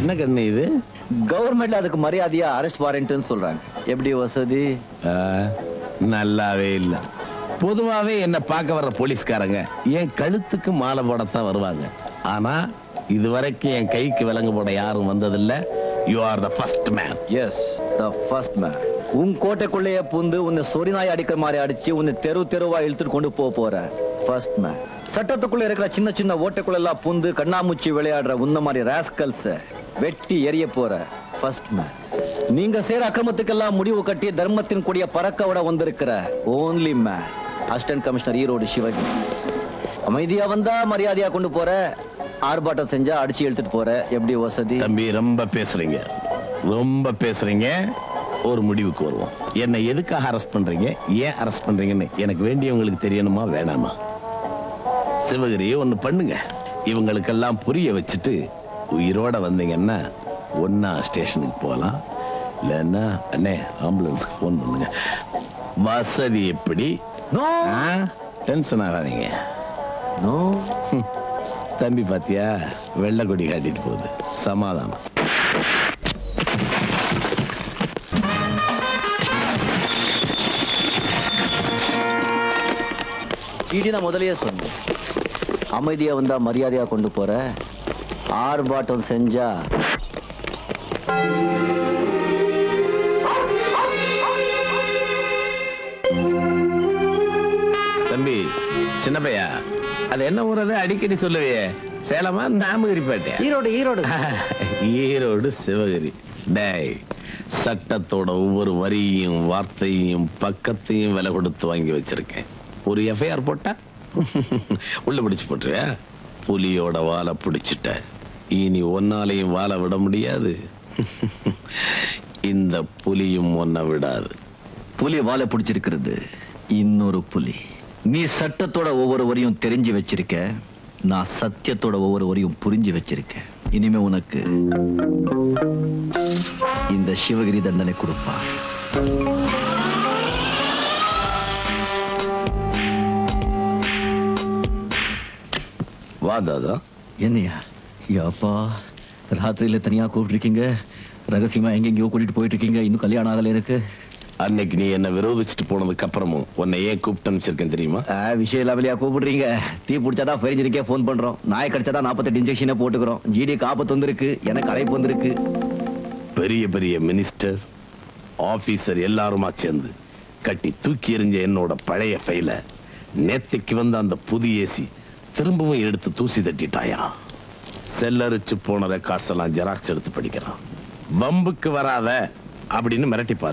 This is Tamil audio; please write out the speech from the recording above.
என்ன கண்ணு இது கவர்மெண்ட்ல அதுக்கு மரியாதையா அரெஸ்ட் வாரண்ட்னு சொல்றாங்க எப்படி வசதி ஆ, நல்லாவே இல்ல பொதுவாவே என்ன பார்க்க வர்ற போலீஸ்காரங்க என் கழுத்துக்கு மாலை போடத்தான் வருவாங்க ஆனா இதுவரைக்கும் என் கைக்கு விலங்கு போட யாரும் வந்ததில்ல you are the first man is the first man உன் கோட்டைக்குள்ளேயே புந்து உன்னை சொறி நாய் அடிக்கிற மாதிரி அடிச்சு உன்னை தெரு தெருவா இழுத்துட்டு கொண்டு போக போற ஃபர்ஸ்ட் மேன் சட்டத்துக்குள்ள இருக்கிற சின்ன சின்ன ஓட்டைக்குள்ள எல்லாம் புந்து கண்ணாமூச்சி விளையாடுற உன்ன மாதிரி ராஸ்கல்ஸ வெட்டி எரிய போற ஃபர்ஸ்ட் மேன் நீங்க செய்யற அக்கிரமத்துக்கெல்லாம் முடிவு கட்டி தர்மத்தின் கொடிய பறக்க விட வந்திருக்கிற only man assistant commissioner Erode Sivagi அமைதியா வந்தா மரியாதையா கொண்டு போற ஆர்ப்பாட்டம் செஞ்சா அடிச்சு இழுத்துட்டு போற எப்படி வசதி தம்பி ரொம்ப பேசுறீங்க ரொம்ப பேசுறீங்க ஒரு முடிவுக்கு வருவோம் என்னை எதுக்காக அரெஸ்ட் பண்றீங்க ஏன் அரெஸ்ட் பண்றீங்கன்னு எனக்கு வேண்டியவங்களுக்கு தெரியணுமா வேணாமா சிவகிரி ஒண்ணு பண்ணுங்க இவங்களுக்கெல்லாம் புரிய வச்சுட்டு உயிரோட வந்தீங்கன்னா ஒன்னா ஸ்டேஷனுக்கு போகலாம் இல்லைன்னா அண்ணே ஆம்புலன்ஸ்க்கு ஃபோன் பண்ணுங்க வசதி எப்படி நோ டென்ஷன் ஆகாதீங்க நோ ஹம். தம்பி பாத்தியா வெள்ளை கொடி காட்டிட்டு போகுது சமாதானம் சீடி நான் முதல்லயே சொன்னேன் அமைதியா வந்தா மரியாதையா கொண்டு போற ஆர்ப்பாட்டம் செஞ்சா தம்பி சின்ன பையா அது என்ன ஊர் அது அடிக்கடி சொல்லுவியே சேலமா நாமகிரிப்பேட்டையா ஈரோடு ஈரோடு ஈரோடு சிவகிரி டேய் சட்டத்தோட ஒவ்வொரு வரியும் வார்த்தையும் பக்கத்தையும் விலை கொடுத்து வாங்கி வச்சிருக்கேன் ஒரு எஃப்ஐஆர் போட்டா உள்ள பிடிச்சு போட்டுருவியா புலியோட வாலை பிடிச்சிட்ட இனி ஒன்னாலையும் வாழ விட முடியாது இந்த புலியும் ஒன்ன விடாது புலி வாழை பிடிச்சிருக்கிறது இன்னொரு புலி நீ சட்டத்தோட ஒவ்வொரு வரியும் தெரிஞ்சு வச்சிருக்க நான் சத்தியத்தோட ஒவ்வொரு வரியும் புரிஞ்சு வச்சிருக்கேன் இனிமே உனக்கு இந்த சிவகிரி தண்டனை கொடுப்பான் வா தாதா என்னையா அப்பா ராத்திரியில தனியா கூப்பிட்டுருக்கீங்க ரகசியமா எங்கெங்கயோ கூட்டிட்டு போயிட்டு இருக்கீங்க இன்னும் கல்யாணம் ஆகல எனக்கு அன்னைக்கு நீ என்ன விரோதிச்சுட்டு போனதுக்கு அப்புறமும் உன்னை ஏன் கூப்பிட்டு அனுப்பிச்சிருக்கேன் தெரியுமா ஆ, விஷயம் இல்லாமலையா கூப்பிடுறீங்க தீ பிடிச்சாதான் ஃபெரிஞ்சரிக்கே ஃபோன் பண்றோம் நாய் கடிச்சாதான் நாற்பத்தெட்டு இன்ஜெக்ஷனே போட்டுக்கிறோம் ஜிடிக்கு ஆபத்து வந்திருக்கு எனக்கு அழைப்பு வந்திருக்கு பெரிய பெரிய மினிஸ்டர் ஆபீசர் எல்லாருமா சேர்ந்து கட்டி தூக்கி எறிஞ்ச என்னோட பழைய ஃபைல நேத்தைக்கு வந்த அந்த புது ஏசி திரும்பவும் எடுத்து தூசி தட்டிட்டாயா செல்லரிச்சு போன ரெக்கார்ட்ஸ் எல்லாம் ஜெராக்ஸ் எடுத்து படிக்கிறான் பம்புக்கு வராத அப்படின்னு மிரட்டி பார்த்து